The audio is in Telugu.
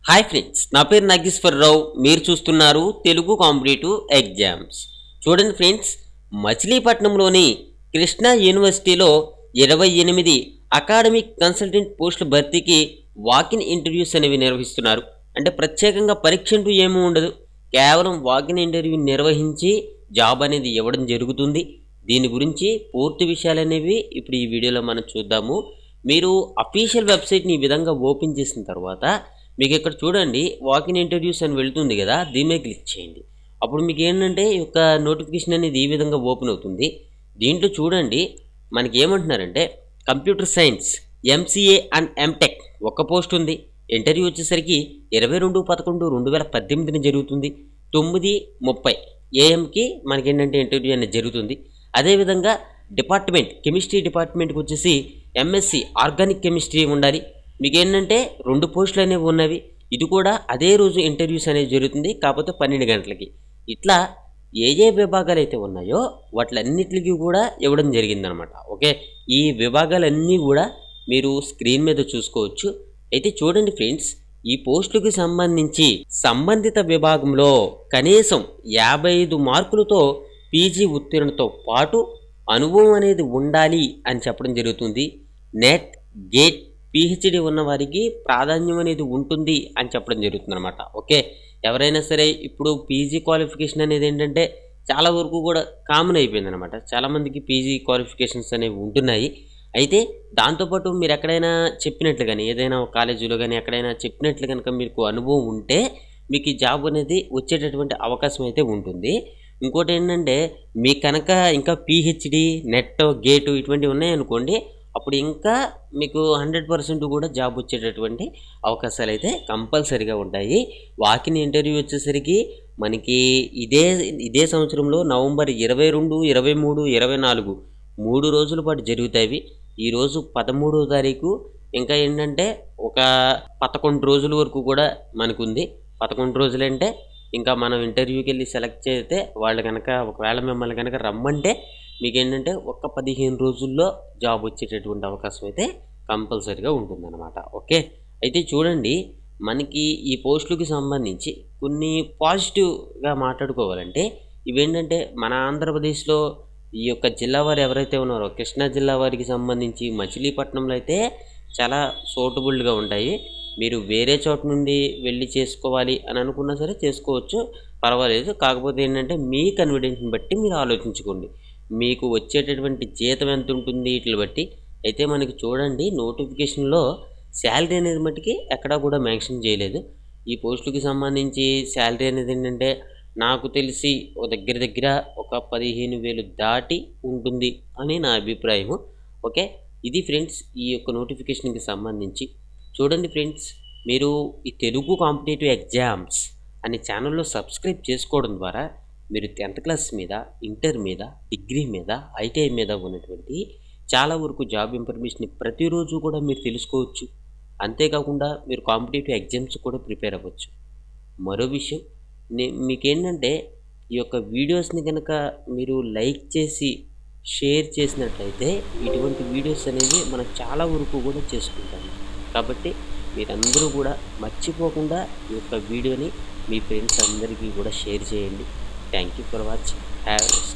హాయ్ ఫ్రెండ్స్ నా పేరు నాగేశ్వరరావు మీరు చూస్తున్నారు తెలుగు కాంపిటేటివ్ ఎగ్జామ్స్ చూడండి ఫ్రెండ్స్ మచిలీపట్నంలోని కృష్ణా యూనివర్సిటీలో ఇరవై ఎనిమిది అకాడమిక్ కన్సల్టెంట్ పోస్టుల భర్తీకి వాకిన్ ఇంటర్వ్యూస్ అనేవి నిర్వహిస్తున్నారు అంటే ప్రత్యేకంగా పరీక్ష అంటూ ఏమీ ఉండదు కేవలం వాకిన్ ఇంటర్వ్యూ నిర్వహించి జాబ్ అనేది ఇవ్వడం జరుగుతుంది దీని గురించి పూర్తి విషయాలు అనేవి ఇప్పుడు ఈ వీడియోలో మనం చూద్దాము మీరు అఫీషియల్ వెబ్సైట్ని ఈ విధంగా ఓపెన్ చేసిన తర్వాత మీకు ఇక్కడ చూడండి వాకిన్ ఇంటర్వ్యూస్ అని వెళ్తుంది కదా దీని మీద క్లిక్ చేయండి అప్పుడు మీకు ఏంటంటే ఈ యొక్క నోటిఫికేషన్ అనేది ఈ విధంగా ఓపెన్ అవుతుంది దీంట్లో చూడండి మనకి ఏమంటున్నారంటే computer science MCA and MTech ఒక పోస్ట్ ఉంది ఇంటర్వ్యూ వచ్చేసరికి ఇరవై రెండు పదకొండు రెండు వేల పద్దెనిమిదిన జరుగుతుంది తొమ్మిది ముప్పై ఏఎంకి మనకి ఏంటంటే ఇంటర్వ్యూ అనేది జరుగుతుంది అదేవిధంగా డిపార్ట్మెంట్ కెమిస్ట్రీ డిపార్ట్మెంట్కి వచ్చేసి ఎంఎస్సి ఆర్గానిక్ కెమిస్ట్రీ ఉండాలి మీకు ఏంటంటే రెండు పోస్టులు అనేవి ఉన్నవి ఇది కూడా అదే రోజు ఇంటర్వ్యూస్ అనేవి జరుగుతుంది కాకపోతే పన్నెండు గంటలకి ఇట్లా ఏ ఏ విభాగాలు అయితే ఉన్నాయో వాటిలన్నిటికీ కూడా ఇవ్వడం జరిగిందనమాట ఓకే ఈ విభాగాలన్నీ కూడా మీరు స్క్రీన్ మీద చూసుకోవచ్చు అయితే చూడండి ఫ్రెండ్స్ ఈ పోస్టులకు సంబంధించి సంబంధిత విభాగంలో కనీసం యాభై ఐదు మార్కులతో పీజీ ఉత్తీర్ణతో పాటు అనుభవం అనేది ఉండాలి అని చెప్పడం జరుగుతుంది నెట్ గేట్ పిహెచ్డి ఉన్న వారికి ప్రాధాన్యం అనేది ఉంటుంది అని చెప్పడం జరుగుతుంది అనమాట ఓకే ఎవరైనా సరే ఇప్పుడు పీజీ క్వాలిఫికేషన్ అనేది ఏంటంటే చాలా వరకు కూడా కామన్ అయిపోయింది అనమాట చాలామందికి పీజీ క్వాలిఫికేషన్స్ అనేవి ఉంటున్నాయి అయితే దాంతోపాటు మీరు ఎక్కడైనా చెప్పినట్లు కానీ ఏదైనా ఒక కాలేజీలో కానీ ఎక్కడైనా చెప్పినట్లు కనుక మీకు అనుభవం ఉంటే మీకు ఈ జాబ్ అనేది వచ్చేటటువంటి అవకాశం అయితే ఉంటుంది ఇంకోటి ఏంటంటే మీ కనుక ఇంకా పిహెచ్డి నెట్ గేటు ఇటువంటివి ఉన్నాయనుకోండి అప్పుడు ఇంకా మీకు హండ్రెడ్ పర్సెంట్ కూడా జాబ్ వచ్చేటటువంటి అవకాశాలు అయితే కంపల్సరీగా ఉంటాయి వాకిన్ ఇంటర్వ్యూ వచ్చేసరికి మనకి ఇదే ఇదే సంవత్సరంలో నవంబర్ ఇరవై రెండు ఇరవై మూడు ఇరవై నాలుగు మూడు రోజుల పాటు జరుగుతాయి ఈరోజు పదమూడవ తారీఖు ఇంకా ఏంటంటే ఒక పదకొండు రోజుల వరకు కూడా మనకుంది పదకొండు రోజులంటే ఇంకా మనం ఇంటర్వ్యూకి వెళ్ళి సెలెక్ట్ చేస్తే వాళ్ళు కనుక ఒకవేళ మిమ్మల్ని కనుక రమ్మంటే మీకు ఏంటంటే ఒక పదిహేను రోజుల్లో జాబ్ వచ్చేటటువంటి అవకాశం అయితే కంపల్సరీగా ఉంటుందన్నమాట ఓకే అయితే చూడండి మనకి ఈ పోస్టులకి సంబంధించి కొన్ని పాజిటివ్గా మాట్లాడుకోవాలంటే ఇవేంటంటే మన ఆంధ్రప్రదేశ్లో ఈ యొక్క జిల్లా వారు ఎవరైతే ఉన్నారో కృష్ణా జిల్లా వారికి సంబంధించి మచిలీపట్నంలో అయితే చాలా సూటబుల్గా ఉంటాయి మీరు వేరే చోట నుండి వెళ్ళి చేసుకోవాలి అని అనుకున్నా సరే చేసుకోవచ్చు పర్వాలేదు కాకపోతే ఏంటంటే మీ కన్వీనియన్స్ని బట్టి మీరు ఆలోచించుకోండి మీకు వచ్చేటటువంటి జీతం ఎంత ఉంటుంది వీటిని బట్టి అయితే మనకి చూడండి నోటిఫికేషన్లో శాలరీ అనేది మట్టుకి ఎక్కడా కూడా మెన్షన్ చేయలేదు ఈ పోస్టులకి సంబంధించి శాలరీ అనేది ఏంటంటే నాకు తెలిసి ఒక దగ్గర దగ్గర ఒక పదిహేను వేలు దాటి ఉంటుంది అని నా అభిప్రాయము ఓకే ఇది ఫ్రెండ్స్ ఈ యొక్క నోటిఫికేషన్కి సంబంధించి చూడండి ఫ్రెండ్స్ మీరు ఈ తెలుగు కాంపిటేటివ్ ఎగ్జామ్స్ అనే ఛానల్లో సబ్స్క్రైబ్ చేసుకోవడం ద్వారా మీరు టెన్త్ క్లాస్ మీద ఇంటర్ మీద డిగ్రీ మీద ఐటీఐ మీద ఉన్నటువంటి చాలా వరకు జాబ్ ఇన్ఫర్మేషన్ ప్రతిరోజు కూడా మీరు తెలుసుకోవచ్చు అంతేకాకుండా మీరు కాంపిటేటివ్ ఎగ్జామ్స్ కూడా ప్రిపేర్ అవ్వచ్చు మరో విషయం నే మీకేంటంటే ఈ యొక్క వీడియోస్ని కనుక మీరు లైక్ చేసి షేర్ చేసినట్లయితే ఇటువంటి వీడియోస్ అనేవి మనం చాలా వరకు కూడా చేసుకుంటాము కాబట్టి మీరందరూ కూడా మర్చిపోకుండా ఈ యొక్క వీడియోని మీ ఫ్రెండ్స్ అందరికీ కూడా షేర్ చేయండి thank you for watching have